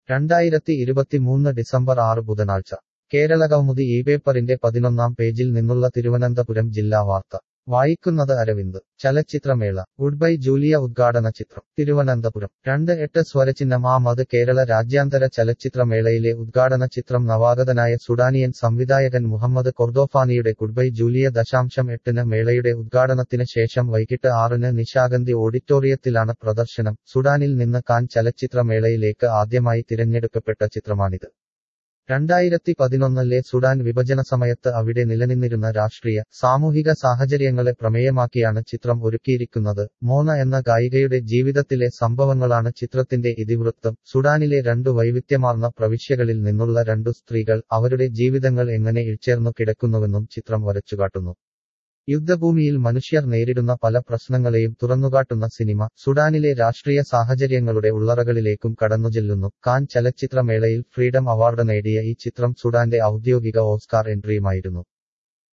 രണ്ടായിരത്തി ഇരുപത്തിമൂന്ന് ഡിസംബർ ആറ് ബുധനാഴ്ച കേരള കൗമുദി ഈ പേപ്പറിന്റെ പതിനൊന്നാം പേജിൽ നിന്നുള്ള തിരുവനന്തപുരം ജില്ലാ വാർത്ത വായിക്കുന്നത് അരവിന്ദ് ചലച്ചിത്രമേള ഗുഡ് ബൈ ജൂലിയ ഉദ്ഘാടന ചിത്രം തിരുവനന്തപുരം രണ്ട് എട്ട് സ്വരചിഹ്നം ആമത് കേരള രാജ്യാന്തര ചലച്ചിത്രമേളയിലെ ഉദ്ഘാടന ചിത്രം നവാഗതനായ സുഡാനിയൻ സംവിധായകൻ മുഹമ്മദ് കൊർദോഫാനിയുടെ ഗുഡ് ബൈ ജൂലിയ ദശാംശം എട്ടിന് മേളയുടെ ഉദ്ഘാടനത്തിന് ശേഷം വൈകിട്ട് ആറിന് നിശാഗന്ധി ഓഡിറ്റോറിയത്തിലാണ് പ്രദർശനം സുഡാനിൽ നിന്ന് കാൻ ചലച്ചിത്രമേളയിലേക്ക് ആദ്യമായി തിരഞ്ഞെടുക്കപ്പെട്ട ചിത്രമാണിത് രണ്ടായിരത്തി പതിനൊന്നിലെ സുഡാൻ വിഭജന സമയത്ത് അവിടെ നിലനിന്നിരുന്ന രാഷ്ട്രീയ സാമൂഹിക സാഹചര്യങ്ങളെ പ്രമേയമാക്കിയാണ് ചിത്രം ഒരുക്കിയിരിക്കുന്നത് മോന എന്ന ഗായികയുടെ ജീവിതത്തിലെ സംഭവങ്ങളാണ് ചിത്രത്തിന്റെ ഇതിവൃത്തം സുഡാനിലെ രണ്ടു വൈവിധ്യമാർന്ന പ്രവിശ്യകളിൽ നിന്നുള്ള രണ്ടു സ്ത്രീകൾ അവരുടെ ജീവിതങ്ങൾ എങ്ങനെ ഇഴ്ചേർന്നു കിടക്കുന്നുവെന്നും ചിത്രം വരച്ചുകാട്ടുന്നു യുദ്ധഭൂമിയിൽ മനുഷ്യർ നേരിടുന്ന പല പ്രശ്നങ്ങളെയും തുറന്നുകാട്ടുന്ന സിനിമ സുഡാനിലെ രാഷ്ട്രീയ സാഹചര്യങ്ങളുടെ ഉള്ളറകളിലേക്കും കടന്നുചെല്ലുന്നു കാൻ ചലച്ചിത്രമേളയിൽ ഫ്രീഡം അവാർഡ് നേടിയ ഈ ചിത്രം സുഡാന്റെ ഔദ്യോഗിക ഓസ്കാർ എൻട്രിയുമായിരുന്നു